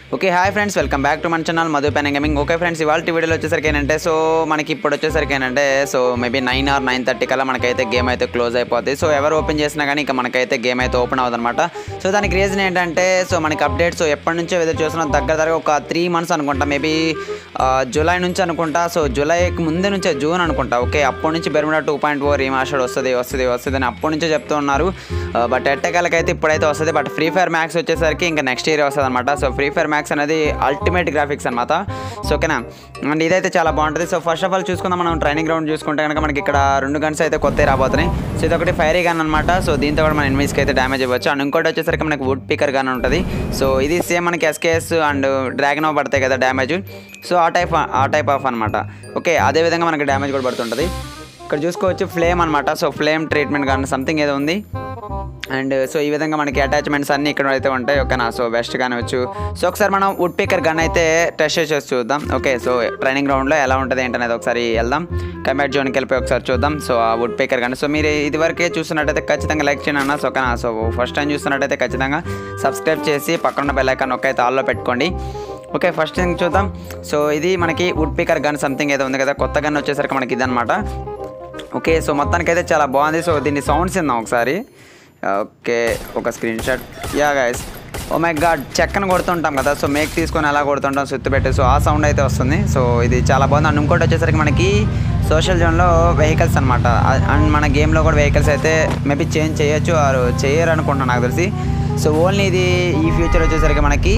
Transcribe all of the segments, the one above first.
okay hi friends welcome back to మన channel Madhu pen gaming okay friends ఇవాళ వీడియోలో వచ్చేసరికి ఏంటంటే సో మనకి ఇప్పుడు వచ్చేసరికి ఏంటంటే so maybe nine or nine thirty కల్లా మనకైతే గేమ్ అయితే క్లోజ్ అయిపోద్ది సో ఎవరు ఓపెన్ చేసినా కానీ ఇక మనకైతే గేమ్ అయితే ఓపెన్ అవ్వదన్నమాట సో దానికి రీజన్ ఏంటంటే సో మనకి అప్డేట్స్ ఎప్పటి నుంచో ఎదురు చూస్తున్నాం దగ్గర దగ్గర ఒక త్రీ మంత్స్ అనుకుంటా మేబీ జూలై నుంచి అనుకుంటా సో జూలైకి ముందే నుంచే జూన్ అనుకుంటా ఓకే అప్పటి నుంచి Bermuda two point four remastered వస్తుంది వస్తుంది వస్తుంది అని అప్పటి నుంచే చెప్తూ ఉన్నారు బట్ ఎట్టకాలకైతే ఇప్పుడైతే వస్తుంది బట్ ఫ్రీ ఫైర్ మ్యాక్స్ వచ్చేసరికి ఇంకా నెక్స్ట్ ఇయర్ వస్తుంది అనమాట సో ఫ్రీ ఫైర్ మ్యాక్స్ అనేది అల్టిమేట్ గ్రాఫిక్స్ అనమాట సో ఓకేనా అండ్ ఇదైతే చాలా బాగుంటుంది సో ఫస్ట్ ఆఫ్ ఆల్ చూసుకుందాం మనం ట్రైనింగ్ గ్రౌండ్ చూసుకుంటే కనుక మనకి ఇక్కడ రెండు గన్స్ అయితే కొత్తవి రాబోతున్నాయి సో ఇది ఒకటి ఫైరీ గన్ అనమాట సో దీంతో కూడా మన ఎనిమిస్కి అయితే డ్యామేజ్ ఇవ్వచ్చు అండ్ ఇంకోటి వచ్చేసరికి మనకి వుడ్ పికర్ గన్ ఉంటుంది సో ఇది సేమ్ మనకి ఎస్కేఎస్ అండ్ డ్రాగన్ పడతాయి కదా డ్యామేజ్ సో ఆ టైప్ ఆ టైప్ ఆఫ్ అనమాట ఓకే అదే విధంగా మనకి డ్యామేజ్ కూడా పడుతుంటుంది ఇక్కడ చూసుకోవచ్చు ఫ్లేమ్ అనమాట సో ఫ్లేమ్ ట్రీట్మెంట్ కానీ సంథింగ్ ఏదో ఉంది అండ్ సో ఈ విధంగా మనకి అటాచ్మెంట్స్ అన్నీ ఇక్కడ అయితే ఉంటాయి ఓకేనా సో బెస్ట్ కానివచ్చు సో ఒకసారి మనం వుడ్ పికర్ గన్ అయితే టెస్ట్ చేసి చూద్దాం ఓకే సో ట్రైనింగ్ గ్రౌండ్లో ఎలా ఉంటుంది ఏంటనేది ఒకసారి వెళ్దాం కమెంట్ జోన్కి వెళ్ళిపోయి ఒకసారి చూద్దాం సో ఆ వుడ్ పికర్ గన్ సో మీరు ఇదివరకే చూస్తున్నట్టయితే ఖచ్చితంగా లైక్ చేయండి అన్న సో ఓకేనా సో ఫస్ట్ టైం చూస్తున్నట్టయితే ఖచ్చితంగా సబ్స్క్రైబ్ చేసి పక్కన బెల్ ఐకాన్ ఒక అయితే ఆల్లో పెట్టుకోండి ఓకే ఫస్ట్ థింగ్ చూద్దాం సో ఇది మనకి వుడ్ పికర్ గన్ సంథింగ్ ఏదో ఉంది కదా కొత్త గన్ వచ్చేసరికి మనకి ఇదనమాట ఓకే సో మొత్తానికి అయితే చాలా బాగుంది సో దీన్ని సౌండ్స్ ఇందాం ఒకసారి ఓకే ఒక screenshot yeah guys oh my god చెక్కను కొడుతుంటాం కదా సో మేక్ తీసుకొని అలా కొడుతుంటాం సుత్తు పెట్టి సో ఆ సౌండ్ అయితే వస్తుంది సో ఇది చాలా బాగుంది అండ్ ఇంకోటి వచ్చేసరికి మనకి సోషల్ జోన్లో వెహికల్స్ అనమాట అండ్ మన గేమ్లో కూడా వెహికల్స్ అయితే మేబీ చేంజ్ చేయొచ్చు ఆరు చేయరు అనుకుంటున్నాను నాకు తెలిసి సో ఓన్లీ ఇది ఈ ఫ్యూచర్ వచ్చేసరికి మనకి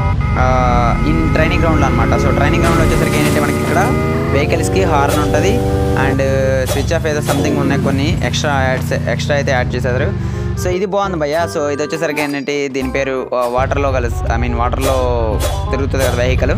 ఇన్ ట్రైనింగ్ గ్రౌండ్లో అనమాట సో ట్రైనింగ్ గ్రౌండ్లో వచ్చేసరికి ఏంటంటే మనకి ఇక్కడ వెహికల్స్కి హార్న్ ఉంటుంది అండ్ స్విచ్ ఆఫ్ ఏదో సంథింగ్ ఉన్నాయి కొన్ని ఎక్స్ట్రా యాడ్స్ ఎక్స్ట్రా అయితే యాడ్ చేశారు సో ఇది బాగుంది భయ్య సో ఇది వచ్చేసరికి ఏంటంటే దీని పేరు వాటర్లో కలుసు ఐ మీన్ వాటర్లో తిరుగుతుంది కదా వెహికల్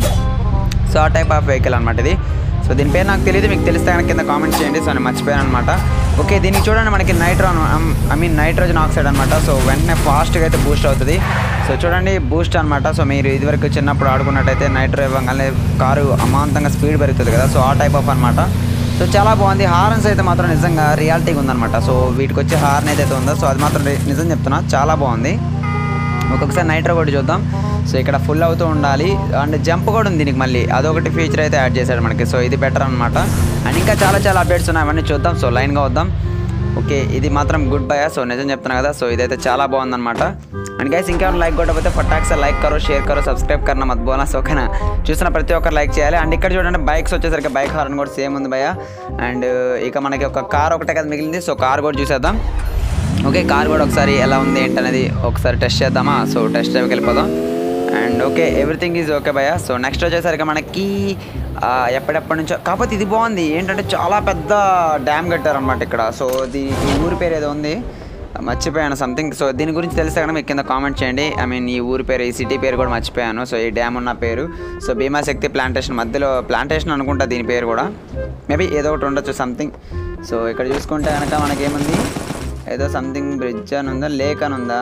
సో ఆ టైప్ ఆఫ్ వెహికల్ అనమాట ఇది సో దీని పేరు నాకు తెలియదు మీకు తెలిస్తే కనుక కింద కామెంట్ చేయండి సో నేను మర్చిపోయాను అనమాట ఓకే దీనికి చూడండి మనకి నైట్రోన్ ఐ మీన్ నైట్రోజన్ ఆక్సైడ్ అనమాట సో వెంటనే ఫాస్ట్గా అయితే బూస్ట్ అవుతుంది సో చూడండి బూస్ట్ అనమాట సో మీరు ఇదివరకు చిన్నప్పుడు ఆడుకున్నట్టయితే నైట్రో ఇవ్వగానే కారు అమాంతంగా స్పీడ్ పెరుగుతుంది కదా సో ఆ టైప్ ఆఫ్ అనమాట సో చాలా బాగుంది హార్న్స్ అయితే మాత్రం నిజంగా రియాలిటీగా ఉందన్నమాట సో వీటికి వచ్చే హార్న్ ఏదైతే ఉందో సో అది మాత్రం రి- నిజం చెప్తున్నా చాలా బాగుంది ఒక్కొక్కసారి నైట్రో కూడా చూద్దాం సో ఇక్కడ ఫుల్ అవుతూ ఉండాలి అండ్ జంప్ కూడా ఉంది దీనికి మళ్ళీ అదొకటి ఫీచర్ అయితే యాడ్ చేశాడు మనకి సో ఇది బెటర్ అనమాట అండ్ ఇంకా చాలా చాలా అప్డేట్స్ ఉన్నాయి అవన్నీ చూద్దాం సో లైన్గా వద్దాం ఓకే ఇది మాత్రం గుడ్ బై సో నిజం చెప్తున్నా కదా సో ఇదైతే చాలా బాగుందన్నమాట అండ్ గైస్ ఇంకా లైక్ కొట్టకపోతే ఫటాక్స్ లైక్ కరో షేర్ కరో సబ్స్క్రైబ్ కరన మత్ బోనా సో ఓకేనా చూసిన ప్రతి ఒక్కరు లైక్ చేయాలి అండ్ ఇక్కడ చూడండి బైక్స్ వచ్చేసరికి బైక్ హార్న్ కూడా సేమ్ ఉంది భయ అండ్ ఇక మనకి ఒక కార్ ఒకటే కదా మిగిలింది సో కార్ కూడా చూసేద్దాం ఓకే కార్ కూడా ఒకసారి ఎలా ఉంది ఏంటనేది ఒకసారి టెస్ట్ చేద్దామా సో టెస్ట్ డ్రైవ్కి వెళ్ళిపోదాం and okay everything is okay భయ సో నెక్స్ట్ వచ్చేసరికి మనకి ఆ, ఎప్పటిప్పటి నుంచో కాకపోతే ఇది బాగుంది ఏంటంటే చాలా పెద్ద డ్యామ్ కట్టారనమాట ఇక్కడ సో దీ ఈ ఊరి పేరు ఏదో ఉంది మర్చిపోయాను సంథింగ్ సో దీని గురించి తెలిస్తే కనుక మీకు కింద కామెంట్ చేయండి ఐ మీన్ ఈ ఊరి పేరు ఈ సిటీ పేరు కూడా మర్చిపోయాను సో ఈ డ్యామ్ ఉన్న పేరు సో భీమాశక్తి ప్లాంటేషన్ మధ్యలో ప్లాంటేషన్ అనుకుంటా దీని పేరు కూడా మేబీ ఏదో ఒకటి ఉండొచ్చు సంథింగ్ సో ఇక్కడ చూసుకుంటే కనుక మనకేముంది ఏదో సంథింగ్ బ్రిడ్జ్ అని ఉందా లేక్ అని ఉందా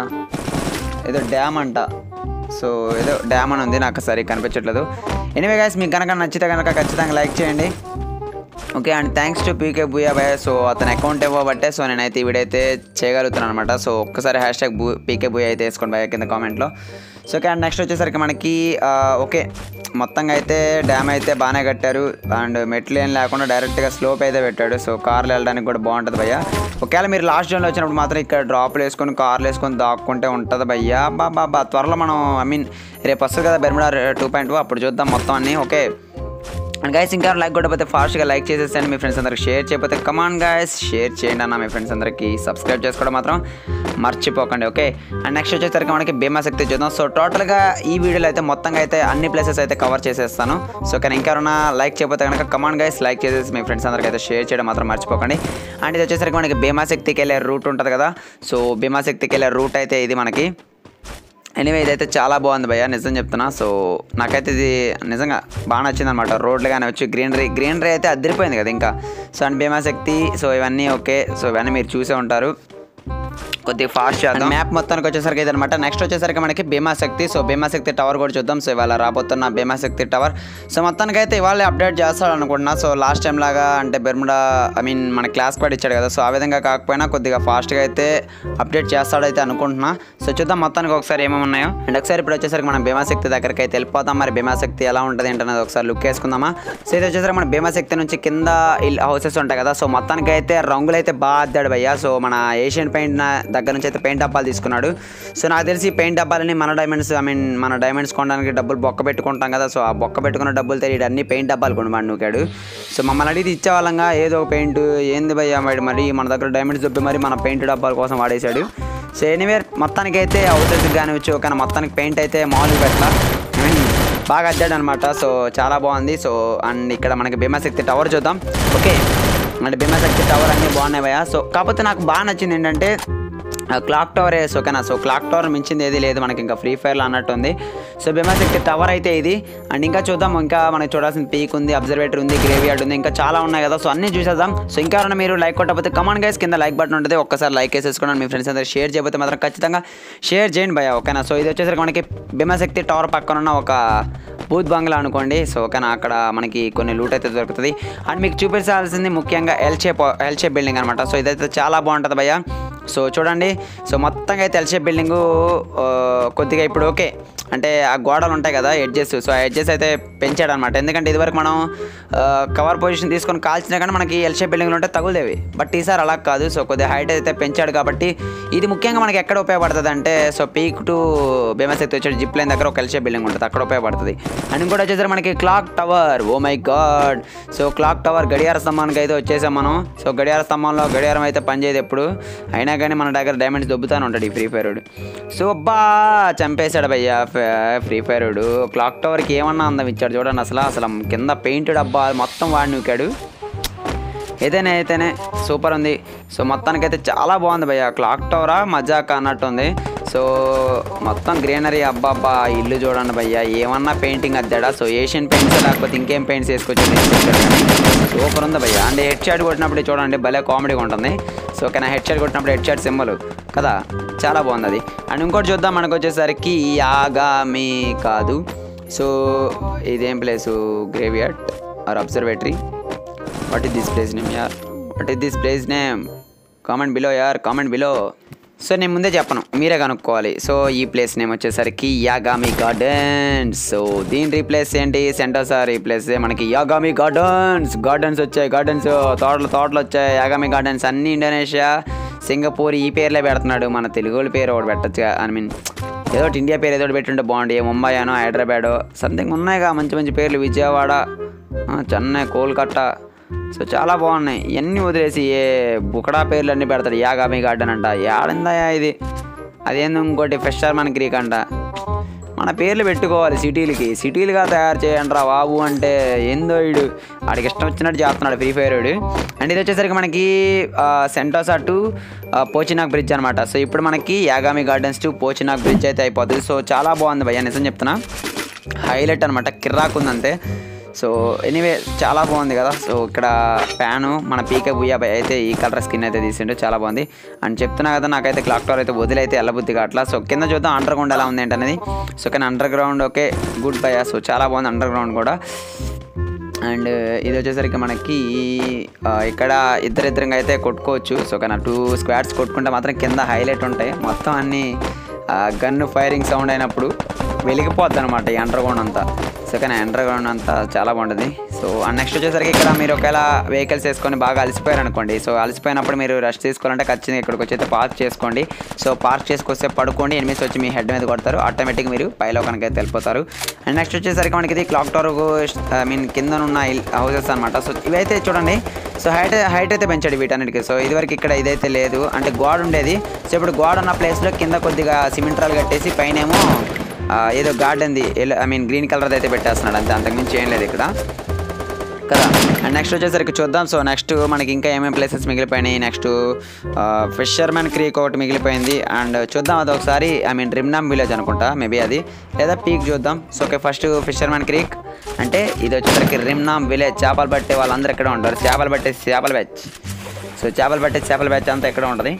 ఏదో డ్యామ్ అంట సో ఏదో డ్యామ్ అని ఉంది నాకు సరిగ్గా కనిపించట్లేదు ఎనివే గైస్ మీకు కనుక నచ్చితే కనుక ఖచ్చితంగా లైక్ చేయండి okay and thanks to PK booyah భయ సో అతని అకౌంట్ ఇవ్వబట్టే సో నేనైతే ఈ వీడియో అయితే చేయగలుగుతున్నాను అనమాట సో ఒక్కసారి హ్యాష్ ట్యాగ్ బూ పీకే బూయా అయితే వేసుకోండి భయ కింద కామెంట్లో సో ఓకే అండ్ నెక్స్ట్ వచ్చేసరికి మనకి ఆ, ఓకే మొత్తంగా అయితే డ్యామ్ అయితే బాగానే కట్టారు అండ్ మెట్లు ఏం లేకుండా డైరెక్ట్గా స్లోప్ అయితే పెట్టాడు సో కార్లు వెళ్ళడానికి కూడా బాగుంటుంది భయ్య ఒకవేళ మీరు లాస్ట్ జోన్లో వచ్చినప్పుడు మాత్రం ఇక్కడ డ్రాప్లు వేసుకొని కార్లు వేసుకొని దాక్కుంటే ఉంటుంది భయ్య బా బా బా త్వరలో మనం ఐ మీన్ రేపు వస్తుంది కదా బెర్ముడా టూ పాయింట్ అప్పుడు చూద్దాం మొత్తం అన్నీ ఓకే అండ్ గైస్ ఇంకా లైక్ కొట్టకపోతే ఫాస్ట్గా లైక్ చేసేసండి మీ ఫ్రెండ్స్ అందరికి షేర్ చేయకపోతే కమాన్ గైస్ షేర్ చేయండి అన్న మీ ఫ్రెండ్స్ అందరికి సబ్స్క్రైబ్ చేసుకోవడం మాత్రం మర్చిపోకండి ఓకే అండ్ నెక్స్ట్ వచ్చేసరికి మనకి బీమా శక్తి చూద్దాం సో టోటల్గా ఈ వీడియోలో అయితే మొత్తంగా అయితే అన్ని ప్లేసెస్ అయితే కవర్ చేసేస్తాను సో కానీ ఇంకెవరైనా లైక్ చేయకపోతే కనుక కమాన్ గైస్ లైక్ చేసేసి మీ ఫ్రెండ్స్ అందరికి అయితే షేర్ చేయడం మాత్రం మర్చిపోకండి అండ్ ఇది వచ్చేసరికి మనకి బీమా శక్తికి వెళ్ళే రూట్ ఉంటుంది కదా సో బీమా శక్తికి వెళ్ళే రూట్ అయితే ఇది మనకి ఎనీవే ఇదైతే చాలా బాగుంది భయ్య నిజం చెప్తున్నా సో నాకైతే ఇది నిజంగా బాగా నచ్చింది అనమాట రోడ్లు కానీ వచ్చి గ్రీనరీ గ్రీనరీ అయితే అదిరిపోయింది కదా ఇంకా సో అండ్ భీమాశక్తి సో ఇవన్నీ ఓకే సో ఇవన్నీ మీరు చూసే ఉంటారు కొద్దిగా ఫాస్ట్ చేద్దాం మ్యాప్ మొత్తానికి వచ్చేసరికి ఇదనమాట నెక్స్ట్ వచ్చేసరికి మనకి భీమాశక్తి సో భీమాశక్తి టవర్ కూడా చూద్దాం సో ఇవాళ రాబోతున్న భీమాశక్తి టవర్ సో మొత్తానికి అయితే ఇవాళ అప్డేట్ చేస్తాడు అనుకుంటున్నా సో లాస్ట్ టైం లాగా అంటే బెర్ముడా ఐ మీన్ మన క్లాస్ కూడా ఇచ్చాడు కదా సో ఆ విధంగా కాకపోయినా కొద్దిగా ఫాస్ట్గా అయితే అప్డేట్ చేస్తాడైతే అనుకుంటున్నా సో చూద్దాం మొత్తానికి ఒకసారి ఏమేమి ఉన్నాయో అండ్ ఒకసారి ఇప్పుడు వచ్చేసరికి మనం భీమాశక్తి దగ్గరికి అయితే వెళ్ళిపోతాం మరి భీమాశక్తి ఎలా ఉంటుంది ఏంటనేది ఒకసారి లుక్ వేసుకుందామా సో ఇది వచ్చేసరికి మన భీమాశక్తి నుంచి కింద హౌసెస్ ఉంటాయి కదా సో మొత్తానికి అయితే రంగులు అయితే బాగా అద్దాడు భయ్య సో మన ఏషియన్ పెయింట్ దగ్గర నుంచి అయితే పెయింట్ డబ్బాలు తీసుకున్నాడు సో నాకు తెలిసి ఈ పెయింట్ డబ్బాలని మన డైమండ్స్ ఐ మీన్ మన డైమండ్స్ కొనడానికి డబ్బులు బొక్క పెట్టుకుంటాం కదా సో ఆ బొక్క పెట్టుకున్న డబ్బులు తెలియదు అన్ని పెయింట్ డబ్బాలు కొనమని నూకాడు సో మమ్మల్ని అడిగితే ఇచ్చేవాళ్ళంగా ఏదో ఒక పెయింట్ ఏంది భయ్య మరి మరి మన దగ్గర డైమండ్స్ దొబ్బి మరి మన పెయింట్ డబ్బాల కోసం వాడేశాడు సో ఎనీవేర్ మొత్తానికి అయితే హౌసెస్ కానీ వచ్చి కానీ మొత్తానికి పెయింట్ అయితే మామూలుగా పెట్టాల ఐ మీన్ బాగా అద్దాడు అనమాట సో చాలా బాగుంది సో అండ్ ఇక్కడ మనకి భీమాశక్తి టవర్ చూద్దాం ఓకే అంటే భీమాశక్తి టవర్ అన్నీ బాగున్నాయి భయ్య సో కాకపోతే నాకు బాగా నచ్చింది ఏంటంటే క్లాక్ టవర్ వేసి ఓకేనా సో క్లాక్ టవర్ మించింది ఏది లేదు మనకి ఇంకా ఫ్రీ ఫైర్లో అన్నట్టు ఉంది సో భీమాశక్తి టవర్ అయితే ఇది అండ్ ఇంకా చూద్దాం ఇంకా మనకి చూడాల్సిన పీక్ ఉంది అబ్జర్వేటర్ ఉంది గ్రేవ్ యార్డ్ ఉంది ఇంకా చాలా ఉన్నాయి కదా సో అన్ని చూసేద్దాం సో ఇంకా ఏమైనా మీరు లైక్ కొట్టకపోతే కమాండ్ గైస్ కింద లైక్ బటన్ ఉంటుంది ఒక్కసారి లైక్ వేసేసుకోండి మీ ఫ్రెండ్స్ అందరూ షేర్ చేయకపోతే మాత్రం ఖచ్చితంగా షేర్ చేయండి భయ ఓకేనా సో ఇది వచ్చేసరికి మనకి భీమాశక్తి టవర్ పక్కన ఉన్న ఒక బూత్ బంగ్లా అనుకోండి సో ఓకేనా అక్కడ మనకి కొన్ని లూట్ అయితే దొరుకుతుంది అండ్ మీకు చూపించాల్సింది ముఖ్యంగా L shape L shape building అనమాట సో ఇదైతే చాలా బాగుంటుంది భయ్య సో చూడండి సో మొత్తంగా అయితే ఎల్ షేప్ బిల్డింగు కొద్దిగా ఇప్పుడు ఓకే అంటే ఆ గోడలు ఉంటాయి కదా ఎడ్జెస్ సో ఆ ఎడ్జెస్ అయితే పెంచాడు అనమాట ఎందుకంటే ఇదివరకు మనం కవర్ పొజిషన్ తీసుకొని కాల్చినా కానీ మనకి ఎల్ షేప్ బిల్డింగ్లు ఉంటే తగులేవి బట్ ఈసారి అలా కాదు సో కొద్దిగా హైట్ అయితే పెంచాడు కాబట్టి ఇది ముఖ్యంగా మనకి ఎక్కడ ఉపయోగపడుతుంది అంటే సో పీక్ టు భీమశక్తి వచ్చే జిప్ లైన్ దగ్గర ఒక ఎల్ షేప్ బిల్డింగ్ ఉంటుంది అక్కడ ఉపయోగపడుతుంది అండ్ ఇంకోటి వచ్చేసరికి మనకి clock tower oh my god so clock tower గడియార స్తంభానికి అయితే వచ్చేసాం మనం సో గడియార స్తంభంలో గడియారం అయితే పనిచేయదు ఎప్పుడు అయినా కానీ మన దగ్గర డైమండ్స్ దొబ్బుతానే ఉంటాడు ఈ ఫ్రీ ఫైర్ సో బా చంపేశాడు భయ్యా ఫ్రీ ఫైర్ క్లాక్ టవర్కి ఏమన్నా అందం ఇచ్చాడు చూడండి అసలు అసలు కింద పెయింట్ డబ్బా మొత్తం వాడి నూకాడు ఏదైనా అయితేనే సూపర్ ఉంది సో మొత్తానికైతే చాలా బాగుంది భయ్య క్లాక్ టవరా మజాక్ అన్నట్టు ఉంది సో మొత్తం గ్రీనరీ అబ్బాబ్బా ఇల్లు చూడండి భయ్య ఏమన్నా పెయింటింగ్ అద్దాడా సో ఏషియన్ పెయింట్స్ లేకపోతే ఇంకేం పెయింట్స్ వేసుకొచ్చి తీసుకొచ్చాడు కానీ సూపర్ ఉంది భయ్య అంటే హెడ్ షాట్ కొట్టినప్పుడు చూడండి భలే కామెడీగా ఉంటుంది సో కానీ హెడ్ షాట్ కొట్టినప్పుడు హెడ్ షాట్ సింబల్ కదా చాలా బాగుంది అది అండ్ ఇంకోటి చూద్దాం మనకు వచ్చేసరికి యాగామి కాదు సో ఇదేం place graveyard or observatory what is this place name యార్ what is this place name comment below యార్ కామెంట్ బిలో సో నేను ముందే చెప్పను మీరే కనుక్కోవాలి సో ఈ ప్లేస్ నేమ్ వచ్చేసరికి యాగామి గార్డెన్స్ సో దీని రీప్లేస్ ఏంటి సెంటోసా రీప్లేస్ మనకి యాగామి గార్డెన్స్ గార్డెన్స్ వచ్చాయి గార్డెన్స్ తోటలు తోటలు వచ్చాయి యాగామి గార్డెన్స్ అన్ని ఇండోనేషియా సింగపూర్ ఈ పేర్లే పెడుతున్నాడు మన తెలుగు వాళ్ళ పేరు ఒకటి పెట్టచ్చు ఐ మీన్ ఏదో ఒకటి ఇండియా పేరు ఏదో ఒకటి పెట్టుంటే బాగుండే ముంబై అనో హైదరాబాద్ సంథింగ్ ఉన్నాయిగా మంచి మంచి పేర్లు విజయవాడ ఆ, చెన్నై కోల్కట్టా సో చాలా బాగున్నాయి ఇవన్నీ వదిలేసి ఏ బుకడా పేర్లు అన్నీ పెడతాడు యాగామి గార్డెన్ అంట ఏడందయా ఇది అదేందో ఇంకోటి ఫెస్టర్ మన గ్రీక్ అంట మన పేర్లు పెట్టుకోవాలి సిటీలకి సిటీలుగా తయారు చేయండి రా బాబు అంటే ఏందో వీడు వాడికి ఇష్టం వచ్చినట్టు చేస్తున్నాడు ఫ్రీ ఫైర్ వీడు అండ్ ఇది వచ్చేసరికి మనకి సెంటోసా టు పోచినాగ్ బ్రిడ్జ్ అనమాట సో ఇప్పుడు మనకి Yagami gardens to Pochinok bridge అయితే అయిపోతుంది సో చాలా బాగుంది భయ్యా నిజం చెప్తున్నా హైలైట్ అనమాట కిర్రాక్ ఉంది అంతే సో ఎనీవే చాలా బాగుంది కదా సో ఇక్కడ ప్యాను మన పీకే బుయ్యా బై అయితే ఈ కలర్ స్కిన్ అయితే తీసిండు చాలా బాగుంది అండ్ చెప్తున్నా కదా నాకైతే క్లాక్ టవర్ అయితే వదిలైతే వెళ్ళబుద్ధి కావట్లా సో కింద చూద్దాం అండర్ గ్రౌండ్ ఎలా ఉంది ఏంటనేది సో కానీ underground okay goodbye so చాలా బాగుంది అండర్ గ్రౌండ్ కూడా అండ్ ఇది వచ్చేసరికి మనకి ఆ, ఇక్కడ ఇద్దరిద్దరంగా అయితే కొట్టుకోవచ్చు సో కానీ టూ స్క్వాడ్స్ కొట్టుకుంటే మాత్రం కింద హైలైట్ ఉంటాయి మొత్తం అన్ని గన్ ఫైరింగ్ సౌండ్ అయినప్పుడు వెలిగిపోద్ది అనమాట ఈ అండర్ గ్రౌండ్ అంతా సో కానీ అండర్ గ్రౌండ్ అంతా చాలా బాగుంటుంది సో అండ్ నెక్స్ట్ వచ్చేసరికి ఇక్కడ మీరు ఒకవేళ వెహికల్స్ వేసుకొని బాగా అలసిపోయారు అనుకోండి సో అలసిపోయినప్పుడు మీరు రెస్ట్ తీసుకోవాలంటే ఖచ్చితంగా ఇక్కడికి వచ్చి అయితే పార్క్ చేసుకోండి సో పార్క్ చేసుకొస్తే పడుకోండి ఎనిమిస్ వచ్చి మీ హెడ్ మీద కొడతారు ఆటోమేటిక్ మీరు పైలో కనుక అయితే వెళ్ళిపోతారు అండ్ నెక్స్ట్ వచ్చేసరికి మనకి ఇది క్లాక్ టవర్ ఐ మీన్ కింద ఉన్న హౌసెస్ అనమాట సో ఇవైతే చూడండి సో హైట్ హైట్ అయితే పెంచాడు వీటన్నిటికి సో ఇదివరకు ఇక్కడ ఇదైతే లేదు అంటే గోడ ఉండేది సో ఇప్పుడు గోడ ఉన్న ప్లేస్లో కింద కొద్దిగా సిమెంట్ రాలు కట్టేసి పైనేమో ఆ, ఏదో గార్డెన్ది ఐ మీన్ గ్రీన్ కలర్ అయితే పెట్టేస్తున్నాడు అంతే అంతకుమించి ఏం లేదు ఇక్కడ కదా అండ్ నెక్స్ట్ వచ్చేసరికి చూద్దాం సో నెక్స్ట్ మనకి ఇంకా ఏమేమి ప్లేసెస్ మిగిలిపోయినాయి నెక్స్ట్ ఫిషర్మెన్ క్రీక్ ఒకటి మిగిలిపోయింది అండ్ చూద్దాం అది ఒకసారి ఐ మీన్ రిమ్నామ్ విలేజ్ అనుకుంటా మేబీ అది లేదా పీక్ చూద్దాం so okay first fishermen creek అంటే ఇది వచ్చేసరికి రిమ్నామ్ విలేజ్ చేపలు పట్టే వాళ్ళందరూ ఇక్కడ ఉంటారు చేపలు పట్టే చేపల బ్యాచ్ సో చేపలు పట్టే చేపల బ్యాచ్ అంతా ఎక్కడ ఉంటుంది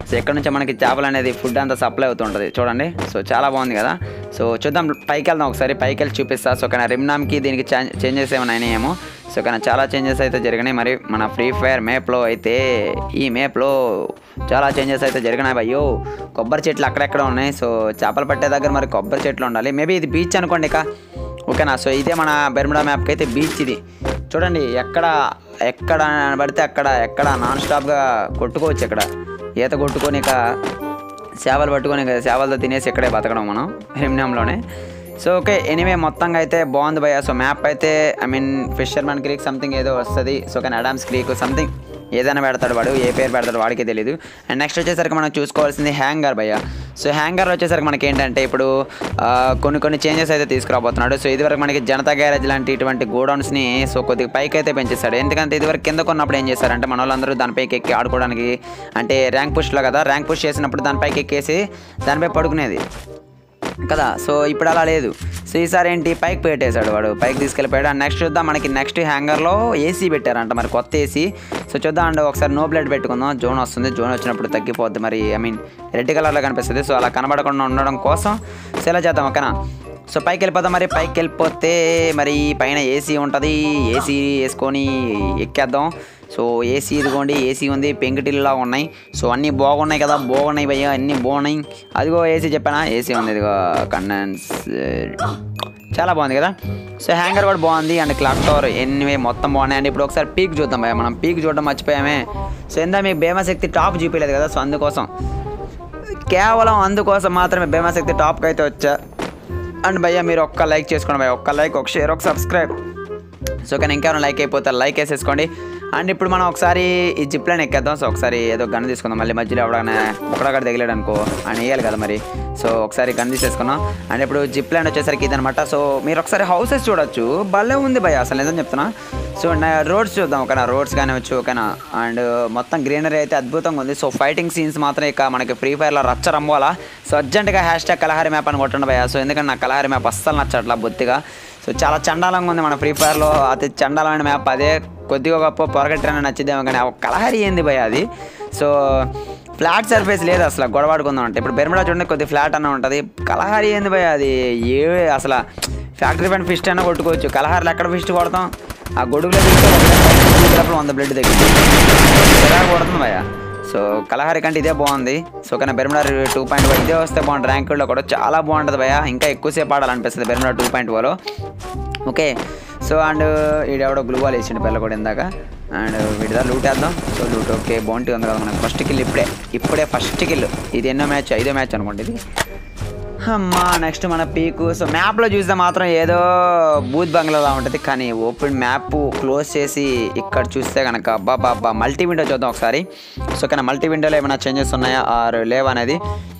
సో ఇక్కడ నుంచి మనకి చేపలు అనేది ఫుడ్ అంతా సప్లై అవుతుంటుంది చూడండి సో చాలా బాగుంది కదా సో చూద్దాం పైకి వెళ్దాం ఒకసారి పైకి వెళ్ళి చూపిస్తా సో కానీ రిమ్నామ్కి దీనికి చేంజెస్ ఏమైనా అయినాయేమో సో కానీ చాలా చేంజెస్ అయితే జరిగినాయి మరి మన ఫ్రీ ఫైర్ మేప్లో అయితే ఈ మేప్లో చాలా చేంజెస్ అయితే జరిగినాయి అయ్యో కొబ్బరి చెట్లు అక్కడెక్కడ ఉన్నాయి సో చేపలు పట్టే దగ్గర మరి కొబ్బరి చెట్లు ఉండాలి మేబీ ఇది బీచ్ అనుకోండి ఇక ఓకేనా సో ఇదే మన బెర్ముడా మ్యాప్కి అయితే బీచ్ ఇది చూడండి ఎక్కడ ఎక్కడ పడితే అక్కడ ఎక్కడ నాన్ స్టాప్గా కొట్టుకోవచ్చు ఇక్కడ ఈత కొట్టుకొని ఇక చేపలు పట్టుకొని ఇక చేపలతో తినేసి ఇక్కడే బతకడం మనం హిమ్నంలోనే సో ఓకే ఎనీవే మొత్తంగా అయితే బాగుంది భయ్య సో మ్యాప్ అయితే I mean fisherman creek something ఏదో వస్తుంది సో కానీ అడామ్స్ క్రీక్ సంథింగ్ ఏదైనా పెడతాడు వాడు ఏ పేరు పెడతాడు వాడికి తెలియదు అండ్ నెక్స్ట్ వచ్చేసరికి మనం చూసుకోవాల్సింది హ్యాంగర్ భయ్య సో హ్యాంగర్ వచ్చేసరికి మనకి ఏంటంటే ఇప్పుడు ఆ, కొన్ని కొన్ని చేంజెస్ అయితే తీసుకురాబోతున్నాడు సో ఇదివరకు మనకి జనతా గ్యారేజ్ లాంటి ఇటువంటి గోడౌన్స్ని సో కొద్దిగా పైకి అయితే పెంచేస్తాడు ఎందుకంటే ఇదివరకు కింద కొన్నప్పుడు ఏం చేశారంటే మన వాళ్ళందరూ దానిపైకి ఎక్కి ఆడుకోవడానికి అంటే ర్యాంక్ పుష్లో కదా ర్యాంక్ పుష్ చేసినప్పుడు దానిపైకి ఎక్కేసి దానిపై పడుకునేది కదా సో ఇప్పుడు అలా లేదు సో ఈసారి ఏంటి పైకి పెట్టేశాడు వాడు పైకి తీసుకెళ్ళిపోయాడు అండ్ నెక్స్ట్ చూద్దాం మనకి నెక్స్ట్ హ్యాంగర్లో ఏసీ పెట్టారంట మరి కొత్త ఏసీ సో చూద్దాం అండి ఒకసారి నో బ్లడ్ పెట్టుకుందాం జోన్ వస్తుంది జోన్ వచ్చినప్పుడు తగ్గిపోద్ది మరి ఐ మీన్ రెడ్ కలర్లో కనిపిస్తుంది సో అలా కనబడకుండా ఉండడం కోసం సో ఇలా చేద్దాం ఓకేనా సో పైకి వెళ్ళిపోతాం మరి పైకి వెళ్ళిపోతే మరి పైన ఏసీ ఉంటుంది ఏసీ వేసుకొని ఎక్కేద్దాం సో ఏసీ ఇదిగోండి ఏసీ ఉంది పెంకుటిల్లా ఉన్నాయి సో అన్నీ బాగున్నాయి కదా బాగున్నాయి భయ్య అన్నీ బాగున్నాయి అదిగో ఏసీ చెప్పానా ఏసీ ఉంది ఇదిగో కండెన్స్ చాలా బాగుంది కదా సో హ్యాంగర్ కూడా బాగుంది అండ్ క్లాక్ టవర్ ఎనివే మొత్తం బాగున్నాయి అండ్ ఇప్పుడు ఒకసారి పీక్ చూద్దాం భయ్య మనం పీక్ చూడడం మర్చిపోయామే సో ఎంత మీకు భీమశక్తి టాప్ చూపించలేదు కదా సో అందుకోసం కేవలం అందుకోసం మాత్రమే భీమశక్తి టాప్కి అయితే వచ్చా అండ్ భయ్య మీరు ఒక్క లైక్ చేసుకోండి భయ్య ఒక్క లైక్ ఒక షేర్ ఒక సబ్స్క్రైబ్ సో కానీ ఇంకేమైనా లైక్ అయిపోతారు లైక్ వేసేసుకోండి అండ్ ఇప్పుడు మనం ఒకసారి ఈ జిప్ లైన్ ఎక్కేద్దాం సో ఒకసారి ఏదో గన్ తీసుకుందాం మళ్ళీ మధ్యలో ఎవడైనా ఒకడక్కడ తగిలాడు అనుకో అని వేయాలి కదా మరి సో ఒకసారి గన్ తీసేసుకున్నాం అండ్ ఇప్పుడు జిప్ లైన్ వచ్చేసరికి ఇదనమాట సో మీరు ఒకసారి హౌసెస్ చూడొచ్చు భలే ఉంది భయ్య అసలు నిజం చెప్తున్నా సో రోడ్స్ చూద్దాం ఓకేనా రోడ్స్ కానివచ్చు ఓకేనా అండ్ మొత్తం గ్రీనరీ అయితే అద్భుతంగా ఉంది సో ఫైటింగ్ సీన్స్ మాత్రం ఇక మనకి ఫ్రీ ఫైర్లో రచ్చ రమ్మోలా సో అర్జెంట్గా హ్యాష్ ట్యాగ్ కలహారి మ్యాప్ అని కొట్టండి భయ్య సో ఎందుకంటే నాకు కలహారి మ్యాప్ అస్సలు నచ్చట్లా బొత్తిగా సో చాలా చండాలంగా ఉంది మన ఫ్రీ ఫైర్లో అతి చండాలమైన మ్యాప్ అదే కొద్దిగా గొప్ప పొరగట్టిన నచ్చిద్దామో కానీ ఆ కలహరి ఏంది భయ అది సో ఫ్లాట్ సర్ఫేస్ లేదు అసలు గొడవాడుకుందాం అంటే ఇప్పుడు బెర్మిడా చూడండి కొద్ది ఫ్లాట్ అన్న ఉంటుంది కలహారి ఏంది భయ అది ఏ అసలు ఫ్యాక్టరీ పైన ఫిస్ట్ అయినా కొట్టుకోవచ్చు కలహారిలో ఎక్కడ ఫిస్ట్ కొడతాం ఆ గొడుగులో తీసుకొని వంద బ్లడ్ తగ్గింది చిరాకు కొడుతుంది భయ సో కలహారి కంటే ఇదే బాగుంది సో కానీ బెర్మిడా టూ పాయింట్ ఓ ఇదే వస్తే బాగుంటుంది ర్యాంకుల్లో కూడా చాలా బాగుంటుంది భయ ఇంకా ఎక్కువసేపు ఆడాలనిపిస్తుంది బెర్మిడా టూ పాయింట్ ఓలో ఓకే సో అండ్ ఈడెవడో గ్లూ వాల్ వేసిండు పిల్ల కూడా ఇందాక అండ్ వీడిదా లూట్ వేద్దాం సో లూట్ ఓకే బాగుంటీ ఉంది కదా మనకి ఫస్ట్ కిల్ ఇప్పుడే ఇప్పుడే ఫస్ట్ కిల్ ఇది ఎన్నో మ్యాచ్ ఐదో మ్యాచ్ అనుకోండి ఇది అమ్మా నెక్స్ట్ మన పీకు సో మ్యాప్లో చూస్తే మాత్రం ఏదో బూత్ బంగ్లాలా ఉంటుంది కానీ ఓపెన్ మ్యాప్ క్లోజ్ చేసి ఇక్కడ చూస్తే కనుక అబ్బా బాబా మల్టీ విండో చూద్దాం ఒకసారి సో కానీ మల్టీ విండోలో ఏమైనా చేంజెస్ ఉన్నాయా ఆర్ లేవనేది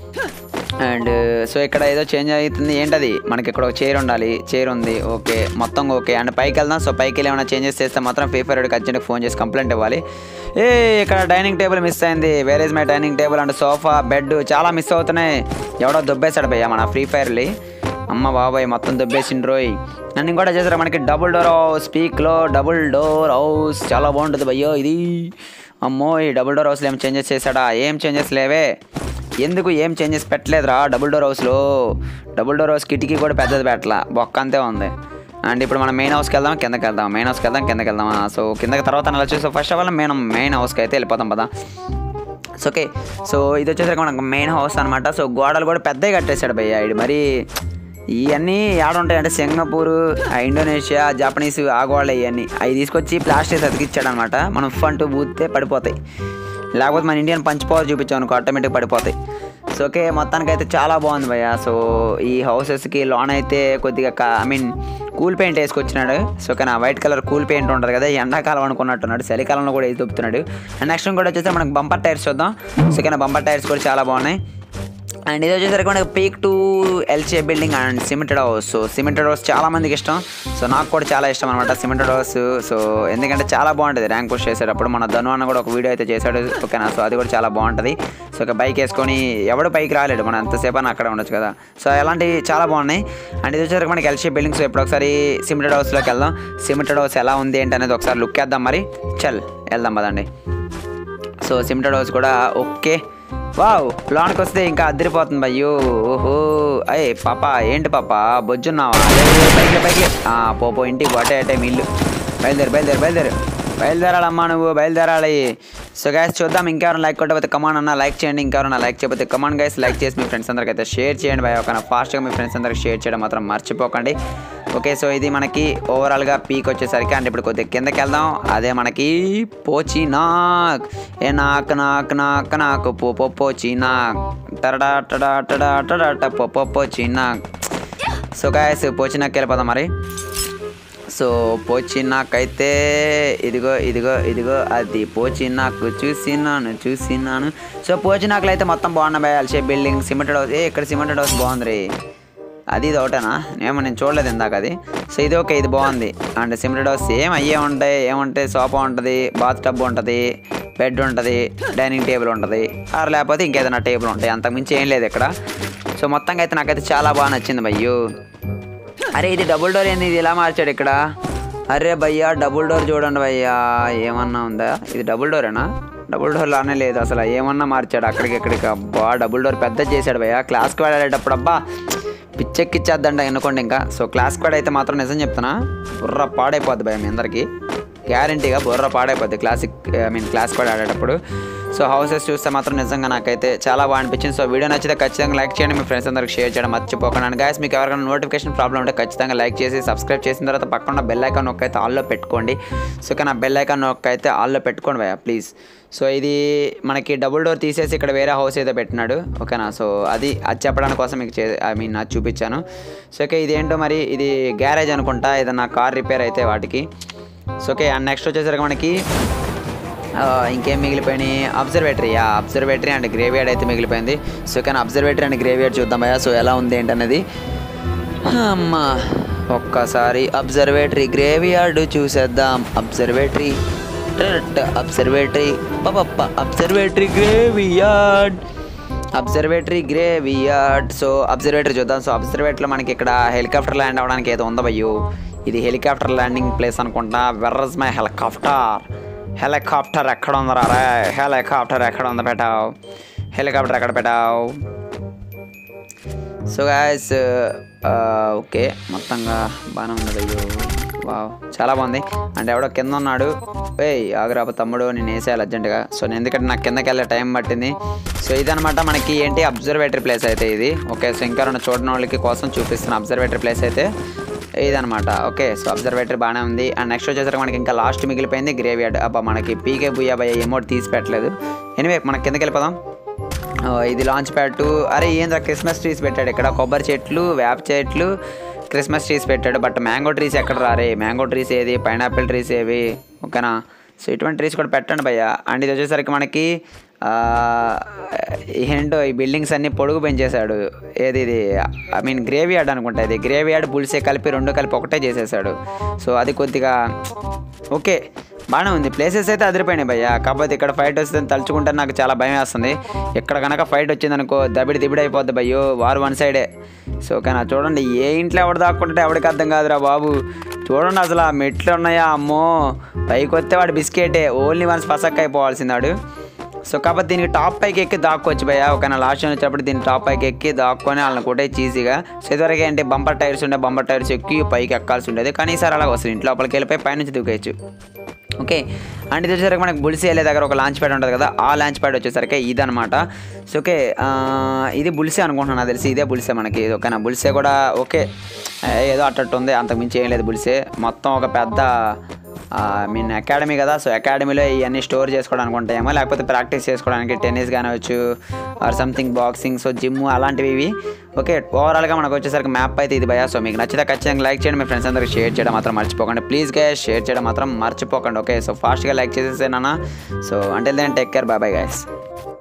అండ్ సో ఇక్కడ ఏదో చేంజ్ అవుతుంది ఏంటది మనకి ఇక్కడ ఒక చైర్ ఉండాలి చైర్ ఉంది ఓకే మొత్తం ఓకే అండ్ పైకి వెళ్దాం సో పైకి వెళ్ళి ఏమైనా చేంజెస్ చేస్తే మాత్రం ఫీ ఫైర్ అర్జెంట్గా ఫోన్ చేసి కంప్లైంట్ ఇవ్వాలి ఏ ఇక్కడ డైనింగ్ టేబుల్ మిస్ అయింది where is my dining table and sofa bed చాలా మిస్ అవుతున్నాయి ఎవడో దుబ్బేశాడు భయ్య మన ఫ్రీ ఫైర్లీ అమ్మ బాబాయ్ మొత్తం దుబ్బేసిండ్రోయ్ నన్ను ఇంకోటి చేశారు మనకి డబుల్ డోర్ హౌస్ స్పీక్లో డబుల్ డోర్ హౌస్ చాలా బాగుంటుంది భయ్యో ఇది అమ్మో ఈ డబుల్ డోర్ హౌస్లో ఏం చేంజెస్ చేశాడా ఏం చేంజెస్ లేవే ఎందుకు ఏం చేంజెస్ పెట్టలేదురా డబుల్ డోర్ హౌస్లో డబుల్ డోర్ హౌస్ కిటికీ కూడా పెద్దది పెట్టలా బొక్క అంతే ఉంది అండ్ ఇప్పుడు మనం మెయిన్ హౌస్కి వెళ్దాం కిందకి వెళ్దాం మెయిన్ హౌస్కి వెళ్దాం కిందకి వెళ్దాం సో కిందకి తర్వాత వెళ్ళచ్చు so first of all main main హౌస్కి అయితే వెళ్ళిపోతాం పదా సో ఓకే సో ఇది వచ్చేసరికి మనకు మెయిన్ హౌస్ అనమాట సో గోడలు కూడా పెద్దవి కట్టేశాడు భయ్య ఇది మరి ఇవన్నీ ఉంటాయి అంటే సింగపూర్ ఆ ఇండోనేషియా జపనీస్ ఆ గోడలు ఇవన్నీ అవి తీసుకొచ్చి ప్లాస్టిక్ అతికిచ్చాడు అనమాట మనం ఉఫ్ అంటూ బూతే పడిపోతాయి లేకపోతే మన ఇండియన్ పంచ్ పవర్ చూపించాం అనుకో ఆటోమేటిక్ పడిపోతాయి సో ఓకే మొత్తానికి అయితే చాలా బాగుంది భయ్య సో ఈ హౌసెస్కి లోన్ అయితే కొద్దిగా ఐ మీన్ కూల్ పెయింట్ వేసుకొచ్చినాడు సో కానీ ఆ వైట్ కలర్ కూల్ పెయింట్ ఉంటుంది కదా ఈ ఎండాకాలం అనుకున్నట్టున్నాడు చలికాలంలో కూడా వేసి దొప్పుతున్నాడు అండ్ నెక్స్ట్ కూడా వచ్చేసి మనకు బంపర్ టైర్స్ చూద్దాం సో కానీ బంపర్ టైర్స్ కూడా చాలా బాగున్నాయి అండ్ ఇది వచ్చేసరికి మనకి పీక్ టు ఎల్చే building and cemented house so cemented house చాలా మందికి ఇష్టం సో నాకు కూడా చాలా ఇష్టం అనమాట సిమెంటెడ్ హౌస్ సో ఎందుకంటే చాలా బాగుంటుంది ర్యాంక్ పుష్ చేసేటప్పుడు మన ధను అన్న కూడా ఒక వీడియో అయితే చేశాడు ఓకేనా సో అది కూడా చాలా బాగుంటుంది సో ఒక బైక్ వేసుకొని ఎవడు పైకి రాలేడు మనం ఎంతసేపు అని అక్కడ ఉండొచ్చు కదా సో అలాంటివి చాలా బాగున్నాయి అండ్ ఇది వచ్చేసరికి మనకి ఎల్షే బిల్డింగ్స్ ఇప్పుడు ఒకసారి సిమెంటెడ్ హౌస్లోకి వెళ్దాం సిమెంటెడ్ హౌస్ ఎలా ఉంది ఏంటి అనేది ఒకసారి లుక్ వేద్దాం మరి చల్ వెళ్దాం పదండి సో సిమెంటెడ్ హౌస్ కూడా ఓకే వావ్ లోనికి వస్తే ఇంకా అదిరిపోతుంది అయ్యో ఓహో అయ్యే పాప ఏంటి పాప బొజ్జున్నావా అదే, పైకి పైకి ఆ, పో పో ఇంటికి పో, అటే అటే మీ ఇల్లు బయలుదేరు బయలుదేరు బయలుదేరు బయలుదేరాలమ్మా నువ్వు బయలుదేరాలి సో గైస్ చూద్దాం ఇంకెవరైనా లైక్ కొట్టకపోతే కమాన్ అన్న లైక్ చేయండి ఇంకెవరైనా లైక్ చేయకపోతే కమాన్ గైస్ లైక్ చేసి మీ ఫ్రెండ్స్ అందరికి అయితే షేర్ చేయండి భయ ఒక ఫాస్ట్గా మీ ఫ్రెండ్స్ అందరికి షేర్ చేయడం మాత్రం మర్చిపోకండి ఓకే సో ఇది మనకి ఓవరాల్గా పీక్ వచ్చేసరికి అంటే ఇప్పుడు కొద్దిగా కిందకి వెళ్దాం అదే మనకి పోచి నాక్ ఏ నాక్ నాక్ నాక్ నాకు పో పో పోచి నాక్ టడా టడా టడా టడా ట పో పో పోచి నాక్ సో గాయస్ పోచినాకి వెళ్ళిపోదాం మరి సో పోచినాకైతే ఇదిగో ఇదిగో ఇదిగో అది పోచినాకు చూసినాను చూసినాను సో పోచినాకులు అయితే మొత్తం బాగున్నాయి అల్సే బిల్డింగ్ సిమెంటెడ్ హౌస్ ఏ ఇక్కడ సిమెంటెడ్ హౌస్ బాగుంది రే అది ఇది ఒకటేనా ఏమో నేను చూడలేదు ఇందాక అది సో ఇది ఓకే ఇది బాగుంది అండ్ సిమెంటెడ్ హౌస్ సేమ్ అయ్యే ఉంటాయి ఏముంటాయి సోఫా ఉంటుంది బాత్ టబ్ ఉంటుంది బెడ్ ఉంటుంది డైనింగ్ టేబుల్ ఉంటుంది ఆరు లేకపోతే ఇంకేదైనా టేబుల్ ఉంటాయి అంతకుమించి ఏం లేదు ఇక్కడ సో మొత్తంగా అయితే నాకైతే చాలా బాగా నచ్చింది భయ్యూ అరే ఇది డబుల్ డోర్ ఏంది ఇది ఇలా మార్చాడు ఇక్కడ అరే భయ్యా డబుల్ డోర్ చూడండి భయ్యా ఏమన్నా ఉందా ఇది డబుల్ డోరేనా డబుల్ డోర్ లానే లేదు అసలు ఏమన్నా మార్చాడు అక్కడికి ఇక్కడికి అబ్బా డబుల్ డోర్ పెద్ద చేశాడు భయ్యా క్లాస్కి వెళ్ళేటప్పుడు అబ్బా పిచ్చెక్కిచ్చేద్దంట ఎన్నుకోండి ఇంకా సో క్లాస్ కూడా అయితే మాత్రం నిజం చెప్తున్నా బుర్ర పాడైపోద్ది భయ మీ అందరికీ గ్యారంటీగా బుర్ర పాడైపోద్ది క్లాసిక్ ఐ మీన్ క్లాస్ కూడా ఆడేటప్పుడు సో హౌసెస్ చూస్తే మాత్రం నిజంగా నాకైతే చాలా బాగా అనిపించింది సో వీడియో నచ్చితే ఖచ్చితంగా లైక్ చేయండి మీ ఫ్రెండ్స్ అందరికి షేర్ చేయడం మర్చిపోకండి అండ్ గాయస్ మీకు ఎవరికైనా నోటిఫికేషన్ ప్రాబ్లం ఉంటే ఖచ్చితంగా లైక్ చేసి సబ్స్క్రైబ్ చేసిన తర్వాత పక్కన బెల్ ఐకాన్ నొక్క అయితే ఆల్లో పెట్టుకోండి సో కానీ ఆ బెల్ ఐకాన్ నొక్క అయితే ఆల్లో పెట్టుకోండి భయ ప్లీజ్ సో ఇది మనకి డబుల్ డోర్ తీసేసి ఇక్కడ వేరే హౌస్ ఏదో పెట్టినాడు ఓకేనా సో అది అది చెప్పడానికి కోసం మీకు చే ఐ మీన్ అది చూపించాను సో ఓకే ఇదేంటో మరి ఇది గ్యారేజ్ అనుకుంటా ఏదన్నా కార్ రిపేర్ అయితే వాటికి సో ఓకే అండ్ నెక్స్ట్ వచ్చేసరికి మనకి ఆ, ఇంకేం మిగిలిపోయినాయి అబ్జర్వేటరీ ఆ అబ్జర్వేటరీ అండ్ గ్రేవియార్డ్ అయితే మిగిలిపోయింది సో కానీ అబ్జర్వేటరీ అండ్ గ్రేవియార్డ్ చూద్దాం భయ్యా సో ఎలా ఉంది ఏంటనేది అమ్మా ఒక్కసారి అబ్జర్వేటరీ గ్రేవియార్డ్ చూసేద్దాం అబ్జర్వేటరీ అబ్జర్వేటరీ పప్ప observatory graveyard observatory graveyard so observatory చూద్దాం సో అబ్జర్వేటరీలో మనకి ఇక్కడ హెలికాప్టర్ ల్యాండ్ అవ్వడానికి ఏదో ఉందో భయ్యో ఇది హెలికాప్టర్ ల్యాండింగ్ ప్లేస్ అనుకుంటా వెర్రస్ మై హెలికాప్టర్ హెలికాప్టర్ ఎక్కడ ఉందరా రే హెలికాప్టర్ ఎక్కడ ఉంది పెట్టావు హెలికాప్టర్ ఎక్కడ పెట్టావు సో గాయస్ ఓకే మొత్తంగా బాగానే ఉంది అయ్యో వావ్ చాలా బాగుంది అంటే ఎవడో కింద ఉన్నాడు ఏయ్ ఆగురాబ తమ్ముడు నేను వేసేయాలి అర్జెంటుగా సో నేను ఎందుకంటే నాకు కిందకి వెళ్ళే టైం పట్టింది సో ఇదనమాట మనకి ఏంటి అబ్జర్వేటరీ ప్లేస్ అయితే ఇది ఓకే సో ఇంకా రెండు చూడని వాళ్ళకి కోసం చూపిస్తున్న అబ్జర్వేటరీ ప్లేస్ అయితే ఇదనమాట ఓకే సో అబ్జర్వేటరీ బాగానే ఉంది అండ్ నెక్స్ట్ వచ్చేసరికి మనకి ఇంకా లాస్ట్ మిగిలిపోయింది గ్రేవియార్డ్ అబ్బా మనకి పీకే బుయ్యా భయ ఎమౌంట్ తీసి పెట్టలేదు ఎనివే మనకి కిందకి వెళ్ళిపోదాం ఆ, ఇది లాంచ్ ప్యాడ్ అరే ఏంద్రా క్రిస్మస్ ట్రీస్ పెట్టాడు ఇక్కడ కొబ్బరి చెట్లు వేప చెట్లు క్రిస్మస్ ట్రీస్ పెట్టాడు బట్ మ్యాంగో ట్రీస్ ఎక్కడ రారే మ్యాంగో ట్రీస్ ఏది పైనాపిల్ ట్రీస్ ఏవి ఓకేనా సో ఇటువంటి ట్రీస్ కూడా పెట్టండి భయ్య అండ్ ఇది వచ్చేసరికి మనకి ఆ, ఏంటో ఈ బిల్డింగ్స్ అన్ని పొడుగు పెంచేశాడు ఏది ఇది ఐ మీన్ గ్రేవ్ యార్డ్ అనుకుంటా ఇది గ్రేవ్ యార్డ్ బుల్సే కలిపి రెండు కలిపి ఒకటే చేసేసాడు సో అది కొద్దిగా ఓకే బాగానే ఉంది ప్లేసెస్ అయితే అదిరిపోయినాయి భయ్య కాకపోతే ఇక్కడ ఫైట్ వస్తే తలుచుకుంటే నాకు చాలా భయం వేస్తుంది ఇక్కడ కనుక ఫైట్ వచ్చిందనుకో దబిడి దిబిడి అయిపోద్ది భయ్యో వారు వన్ సైడే సో కానీ అది చూడండి ఏ ఇంట్లో ఎవడు దాక్కుంటే ఎవడికి అర్థం కాదురా బాబు చూడండి అసలు ఆ మెట్లు ఉన్నాయా అమ్మో పైకి వస్తే వాడు బిస్కెటే ఓన్లీ వన్స్ పసక్ అయిపోవాల్సిందాడు సో కాబట్టి దీనికి టాప్ పైకి ఎక్కి దాక్కోవచ్చు భయ్య ఒకవేళ లాస్ట్ వచ్చేటప్పుడు దీని టాప్ పైకి ఎక్కి దాక్కొని వాళ్ళని కొట్టే ఈజీగా సో ఇదివరకు ఏంటి బంపర్ టైర్స్ ఉండే బంపర్ టైర్స్ ఎక్కి పైకి ఎక్కాల్సి ఉండేది కానీ ఈసారి అలాగ వస్తుంది ఇంటి లోపలికి వెళ్ళిపోయి పైనుంచి దూకేయచ్చు ఓకే అండ్ ఇది వచ్చేసరికి మనకి బుల్సి వెళ్ళే దగ్గర ఒక లాంచ్ ప్యాడ్ ఉంటుంది కదా ఆ లాంచ్ ప్యాడ్ వచ్చేసరికి ఇదనమాట సో ఓకే ఆ, ఇది బుల్సే అనుకుంటున్నాను నాకు తెలిసి ఇదే బుల్సే మనకి ఓకేనా బుల్సే కూడా ఓకే ఏ, ఏదో అట్టట్టు ఉంది అంతకు మించి ఏం లేదు బుల్సే మొత్తం ఒక పెద్ద మీన్ అకాడమీ కదా సో అకాడమీలో ఇవన్నీ స్టోర్ చేసుకోవడానికి ఉంటాయేమో లేకపోతే ప్రాక్టీస్ చేసుకోవడానికి టెన్నిస్ కానివచ్చు or something boxing so gym అలాంటివి ఇవి ఓకే ఓవరాల్గా మనకు వచ్చేసరికి మ్యాప్ అయితే ఇది భయ సో మీకు నచ్చితే ఖచ్చితంగా లైక్ చేయండి మీ ఫ్రెండ్స్ అందరికి షేర్ చేయడం మాత్రం మర్చిపోకండి ప్లీజ్ గైస్ షేర్ చేయడం మాత్రం మర్చిపోకండి ఓకే సో ఫాస్ట్గా లైక్ చేసేసేనా సో అంటే then take care bye bye guys